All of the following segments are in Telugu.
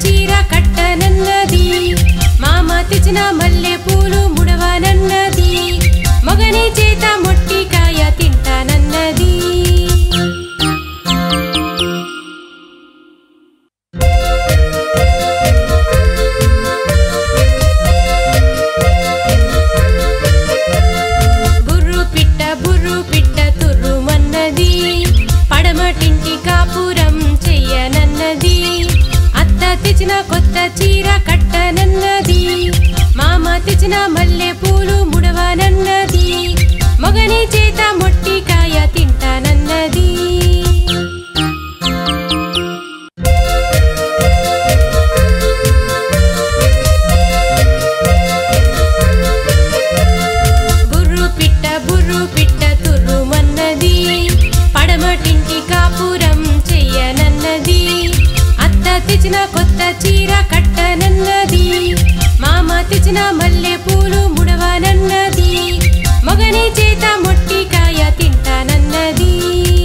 చీర కట్టనన్నది మామ తెచ్చిన మల్లె పూలు ముడవనన్నది మగని చేత మొట్టికాయ తింటానన్నది బుర్రు పిట్ట బుర్రు పిట్ట తుర్రుమన్నది పడమటింటి కాపురం చెయ్యనన్నది అత్త తెచ్చిన కొత్త చీర కట్టనన్నది మామ తెచ్చిన మల్లె పూలు ముడవనన్నది మగని చేత మొట్టికాయ తింటానన్నది బుర్రు పిట్ట బుర్రు పిట్ట తుర్రుమన్నది పడమటింటి కాపురం చెయ్యనన్నది అత్త తెచ్చిన కొత్త చీర కట్టనన్నది మామ తెచ్చిన మల్లె పూలు ముడవనన్నది మగని చేత మొట్టికాయ తింటానన్నది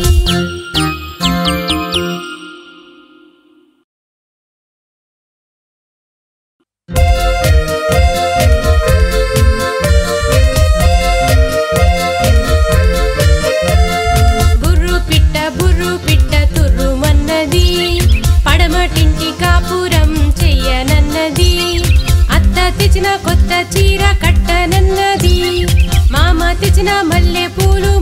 బుర్రు పిట్ట బుర్రు పిట్ట తుర్రుమన్నది పడమటింటి కాపురం చెయ్యనన్నది అత్త తెచ్చిన కొత్త చీర కట్టనన్నది మామ తెచ్చిన మల్లె పూలు